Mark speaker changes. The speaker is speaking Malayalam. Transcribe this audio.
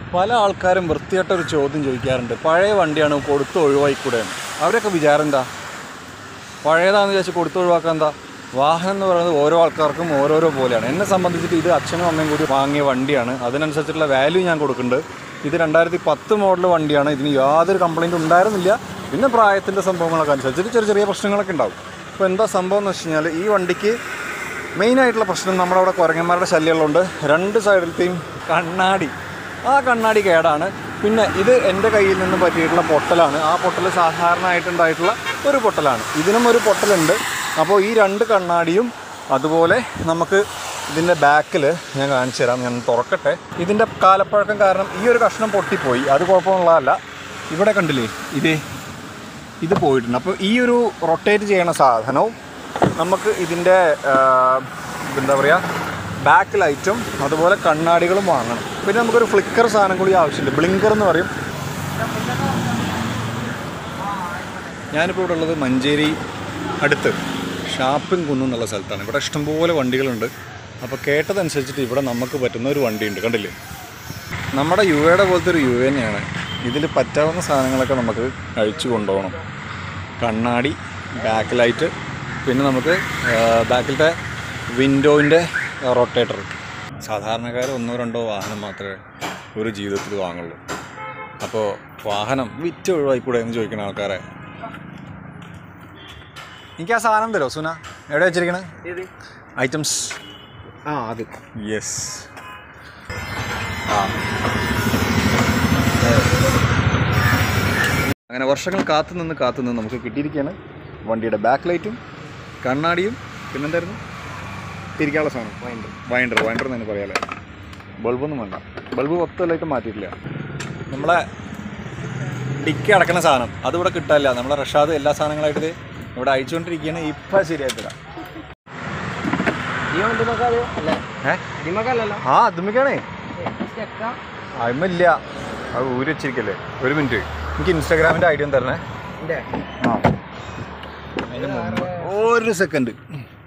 Speaker 1: പല ആൾക്കാരും വൃത്തിയായിട്ട ഒരു ചോദ്യം ചോദിക്കാറുണ്ട് പഴയ വണ്ടിയാണ് കൊടുത്ത് ഒഴിവായിക്കൂടെയാണ് അവരൊക്കെ വിചാരം എന്താ പഴയതാണെന്ന് വിചാരിച്ച് കൊടുത്ത് ഒഴിവാക്കാൻ എന്താ വാഹനം എന്ന് പറയുന്നത് ഓരോ ആൾക്കാർക്കും ഓരോരോ പോലെയാണ് എന്നെ സംബന്ധിച്ചിട്ട് ഇത് അച്ഛനും അമ്മയും കൂടി വാങ്ങിയ വണ്ടിയാണ് അതിനനുസരിച്ചുള്ള വാല്യൂ ഞാൻ കൊടുക്കുന്നുണ്ട് ഇത് രണ്ടായിരത്തി പത്ത് മോഡൽ വണ്ടിയാണ് ഇതിന് യാതൊരു കംപ്ലൈൻറ്റ് ഉണ്ടായിരുന്നില്ല പിന്നെ പ്രായത്തിൻ്റെ സംഭവങ്ങളൊക്കെ അനുസരിച്ചിട്ട് ചെറിയ ചെറിയ പ്രശ്നങ്ങളൊക്കെ ഉണ്ടാവും അപ്പോൾ എന്താ സംഭവം എന്ന് വെച്ച് കഴിഞ്ഞാൽ ഈ വണ്ടിക്ക് മെയിനായിട്ടുള്ള പ്രശ്നം നമ്മുടെ അവിടെ കുരങ്ങന്മാരുടെ ശല്യമുള്ളതുകൊണ്ട് രണ്ട് സൈഡിലത്തെയും കണ്ണാടി ആ കണ്ണാടി കേടാണ് പിന്നെ ഇത് എൻ്റെ കയ്യിൽ നിന്ന് പറ്റിയിട്ടുള്ള പൊട്ടലാണ് ആ പൊട്ടൽ സാധാരണ ആയിട്ടുണ്ടായിട്ടുള്ള ഒരു പൊട്ടലാണ് ഇതിനും ഒരു പൊട്ടലുണ്ട് അപ്പോൾ ഈ രണ്ട് കണ്ണാടിയും അതുപോലെ നമുക്ക് ഇതിൻ്റെ ബാക്കിൽ ഞാൻ കാണിച്ചു തരാം ഞാൻ തുറക്കട്ടെ ഇതിൻ്റെ കാലപ്പഴക്കം കാരണം ഈ ഒരു കഷ്ണം പൊട്ടിപ്പോയി അത് കുഴപ്പമുള്ളതല്ല ഇവിടെ കണ്ടില്ലേ ഇതേ ഇത് പോയിട്ടുണ്ട് അപ്പോൾ ഈ ഒരു റൊട്ടേറ്റ് ചെയ്യണ സാധനവും നമുക്ക് ഇതിൻ്റെ ആ, എന്താ പറയുക ബാക്ക് ലൈറ്റും അതുപോലെ കണ്ണാടികളും വാങ്ങണം പിന്നെ നമുക്കൊരു ഫ്ലിക്കർ സാധനം കൂടി ആവശ്യമുണ്ട് ബ്ലിങ്കർ എന്ന് പറയും ഞാനിപ്പോൾ ഇവിടെ ഉള്ളത് മഞ്ചേരി അടുത്ത് ഷാപ്പിംഗ് കുന്ന് എന്നുള്ള സ്ഥലത്താണ് ഇവിടെ ഇഷ്ടംപോലെ വണ്ടികളുണ്ട് അപ്പോൾ കേട്ടതനുസരിച്ചിട്ട് ഇവിടെ നമുക്ക് പറ്റുന്ന ഒരു വണ്ടിയുണ്ട് കണ്ടില്ലേ നമ്മുടെ യു എയുടെ പോലത്തെ ഒരു യു തന്നെയാണ് ഇതിൽ പറ്റാവുന്ന സാധനങ്ങളൊക്കെ നമുക്ക് അഴിച്ചു കൊണ്ടുപോകണം കണ്ണാടി ബാക്ക് ലൈറ്റ് പിന്നെ നമുക്ക് ബാക്കിലത്തെ വിൻഡോവിൻ്റെ റൊട്ടേറ്റർ സാധാരണക്കാർ ഒന്നോ രണ്ടോ വാഹനം മാത്രമേ ഒരു ജീവിതത്തിൽ വാങ്ങുള്ളൂ അപ്പോൾ വാഹനം വിറ്റ് ഒഴിവായിക്കൂടെ എന്ന് ചോദിക്കുന്ന ആൾക്കാരെ എനിക്ക് ആ സാധനം തരുമോ സുന എവിടെ വെച്ചിരിക്കണേ ഐറ്റംസ്
Speaker 2: ആ അത്
Speaker 1: യെസ് ആ അങ്ങനെ വർഷങ്ങൾ കാത്തു നിന്ന് കാത്തു നിന്ന് നമുക്ക് കിട്ടിയിരിക്കുകയാണ് വണ്ടിയുടെ ബാക്ക് ലൈറ്റും കണ്ണാടിയും പിന്നെന്തായിരുന്നു തിരിക്കാനുള്ള സാധനം വൈൻഡർ വൈൻഡർ വൈൻഡർ എന്ന് തന്നെ പറയാല്ലേ ബൾബൊന്നും വേണ്ട ബൾബ് പത്ത് കൊല്ലമായിട്ട് മാറ്റിയിട്ടില്ല നമ്മളെ ഡിക്കി അടക്കണ സാധനം അതിവിടെ കിട്ടാനില്ല നമ്മളെ റഷാദ് എല്ലാ സാധനങ്ങളായിട്ട് ദേ ഇവിടെ അയച്ചുകൊണ്ടിരിക്കുകയാണ് ഇപ്പം ശരിയായിട്ടില്ല
Speaker 2: ഈ വണ്ടി മക്കാല് അല്ലേ
Speaker 1: ഏ
Speaker 2: ഇതിമക്കല്ലല്ലോ
Speaker 1: ആ അതുമിക്കാണേ അമ്മയില്ല അത് ഊരി വെച്ചിരിക്കല്ലേ ഒരു മിനിറ്റ് എനിക്ക് ഇൻസ്റ്റാഗ്രാമിൻ്റെ ഐഡിയ തരണേ
Speaker 2: എൻ്റെ
Speaker 1: ആ അതിന് മുമ്പ് ഒരു സെക്കൻഡ്